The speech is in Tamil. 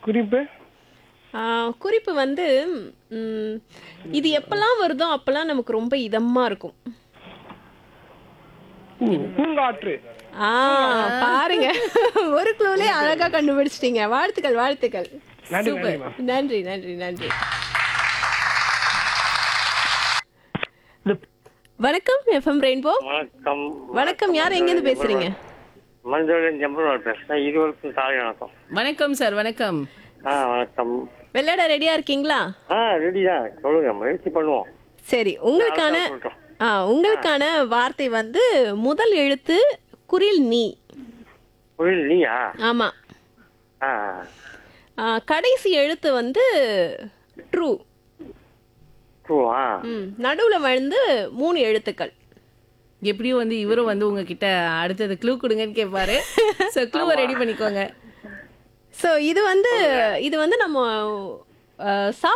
குறிப்பு ஆ, குறிப்பு வந்து ம், இது எப்பெல்லாம் வருதோ அப்பெல்லாம் நமக்கு ரொம்ப இதமா இருக்கும் பூ- பூங்காற்று ஆ பாருங்க ஒரு க்ளூலே அழகா கண்டுபிடிச்சிட்டீங்க வாழ்த்துக்கள் வாழ்த்துக்கள் நன்றி நன்றிம்மா நன்றி நன்றி நன்றி வணக்கம் எஃப்எம் ரெயின்போ வணக்கம் வணக்கம் யார் எங்கேருந்து பேசுறீங்க மஞ்சள் ஜம்புவார் பேசுறேன் இருவருக்கும் காலை வணக்கம் வணக்கம் சார் வணக்கம் ஆ வணக்கம் விளையாட ரெடியா இருக்கீங்களா ஆ ரெடி தான் சொல்லுங்க முயற்சி பண்ணுவோம் சரி உங்களுக்கான சொல்லிட்டோம். ஆ உங்களுக்கான வார்த்தை வந்து முதல் எழுத்து குரில் நீ புரியல நீயா ஆமா ஆ ஆ, கடைசி எழுத்து வந்து ட்ரூ ட்ரூவா ம் நடுவுல வந்து மூணு எழுத்துக்கள் எப்படியும் வந்து இவரும் வந்து உங்ககிட்ட அடுத்தது க்ளூ கொடுங்கன்னு கேட்பாரு ஸோ க்ளூவை ரெடி பண்ணிக்கோங்க ஸோ இது வந்து இது வந்து நம்ம ஆ, சாப்பிட